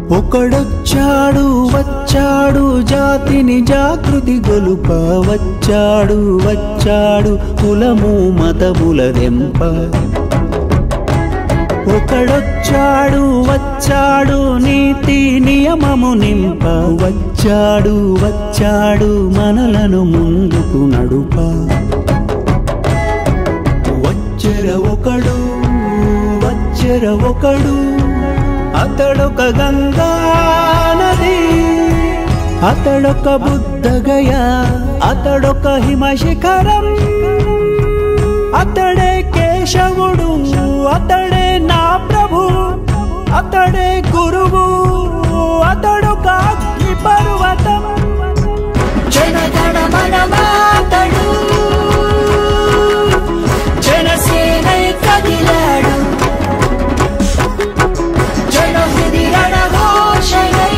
ఒకడొచ్చాడు వచ్చాడు జాతిని జాగృతి గొలుప వచ్చాడు వచ్చాడు కులము మతముల దెంప ఒకడొచ్చాడు వచ్చాడు నీతి నియమము నింప వచ్చాడు వచ్చాడు మనలను ముందుకు నడుప వచ్చెర ఒకడు వచ్చెర ఒకడు అతడొక గంగా నది అతడొక బుద్ధగయ అతడొక హిమశిఖరం అతడే కేశవుడు అతడే నా ప్రభు అతడే గురువు అతడొక అగ్ని పర్వతం జనగణ మనమాతడు జనసేనై కదిలాడు జనహృది రణఘోషయై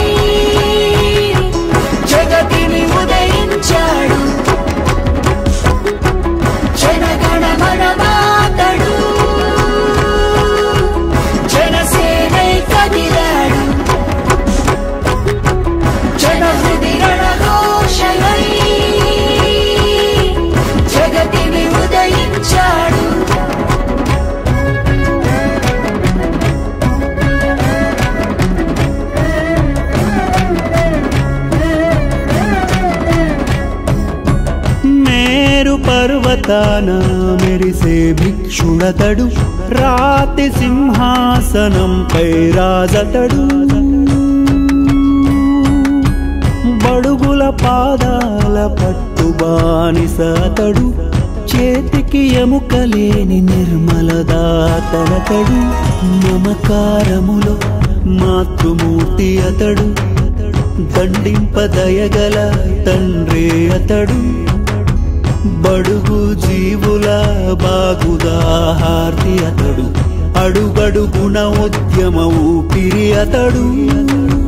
జగతిని ఉదయించాడు జనగణ మనమాతడు జనసేనై కదిలాడు జనహృది రణఘోషయై జగతిని ఉదయించాడు మేరు పర్వతాన మెరిసే భిక్షుడతడు రాతి సింహాసనంపై రాజతడు బడుగుల పాదాల పట్టు బానిసతడు చేతికి ఎముకలేని నిర్మలదాతనతడు మమకారములో మాతృమూర్తి అతడు దండింపదయగల తండ్రి అతడు బడుగు జీవుల బాగుదాహార్తి అతడు అడుగడుగుణ ఉద్యమ ఊపిరి అతడు